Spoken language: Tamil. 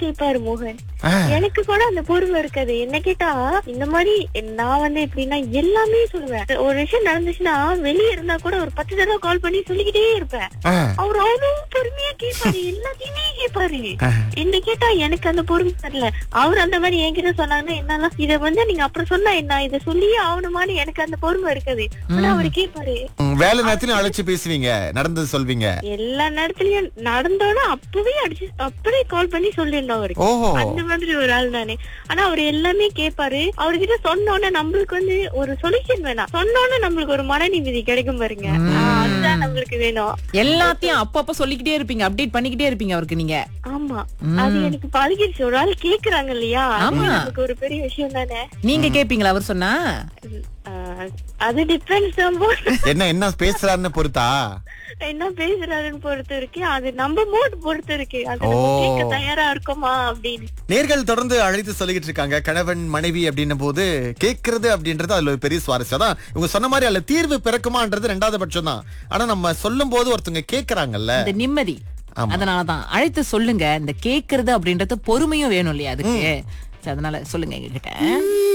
கேட்பாரு மோகன் ஆ. எனக்கு கூட அந்த பொறுமை இருக்காது என்ன கேட்டா இந்த மாதிரி நான் வந்து எப்படின்னா எல்லாமே சொல்லுவேன் ஒரு விஷயம் நடந்துச்சுன்னா வெளியே இருந்தா கூட ஒரு பத்து தடவை கால் பண்ணி சொல்லிக்கிட்டே இருப்பேன் ஆ. அவர் அவ்வளவு பொறுமையா கேட்பாரு எல்லாத்தையுமே கேட்பாரு ஆ. என்ன கேட்டா எனக்கு அந்த பொறுமை தெரியல அவர் அந்த மாதிரி என்கிட்ட சொன்னாங்கன்னா என்னால இத வந்து நீங்க அப்புறம் சொன்னா என்ன இத சொல்லியே ஆகணுமான்னு எனக்கு அந்த பொறுமை இருக்காது ஆனா அவரு கேட்பாரு ம், வேலை நேரத்திலும் அழைச்சு பேசுவீங்க நடந்தது சொல்வீங்க எல்லா நேரத்துலயும் நடந்தோன்னா அப்பவே அடிச்சு அப்படியே கால் பண்ணி சொல்லிடணும் அவருக்கு ஓஹோ அந்த மாதிரி ஒரு ஆள் நானே ஆனா அவர் எல்லாமே கேட்பாரு அவர்கிட்ட சொன்னோன்னே நம்மளுக்கு வந்து ஒரு சொல்யூஷன் வேணாம் சொன்னோன்னே நம்மளுக்கு ஒரு மன நிம்மதி கிடைக்கும் பாருங்க ஆ, அதுதான் நம்மளுக்கு வேணும் எல்லாத்தையும் அப்பப்ப சொல்லிக்கிட்டே இருப்பீங்க அப்டேட் பண்ணிக்கிட்டே இருப்பீங்க அவருக்கு நீங்க ஆமா அது எனக்கு பழகிடுச்சு ஒரு ஆள் கேக்குறாங்க இல்லையா அது ஆமா. நமக்கு ஒரு பெரிய விஷயம் தானே நீங்க கேப்பீங்களா அவர் சொன்னா ஆ, அது டிபெண்ட்ஸ் என்ன என்ன பேசுறாருன்னு பொறுத்தா என்ன பேசுறாருன்னு பொறுத்து இருக்கு அது நம்ம மூட் பொறுத்து இருக்கு அது நம்ம ஓ. கேட்க தயாரா இருக்கோமா அப்படின்னு நேர்கள் தொடர்ந்து அழைத்து சொல்லிக்கிட்டு இருக்காங்க கணவன் மனைவி அப்படின்னும் போது கேட்கறது அப்படின்றது அதுல ஒரு பெரிய சுவாரஸ்யம் தான் இவங்க சொன்ன மாதிரி அதுல தீர்வு பிறக்குமான்றது ரெண்டாவது பட்சம் தான் ஆனா நம்ம சொல்லும் போது ஒருத்தவங்க கேக்குறாங்கல்ல இந்த நிம்மதி ஆமா. அதனாலதான் அழைத்து சொல்லுங்க இந்த கேக்குறது அப்படின்றது பொறுமையும் வேணும் இல்லையா அதுக்கு சரி, அதனால சொல்லுங்க எங்க கிட்ட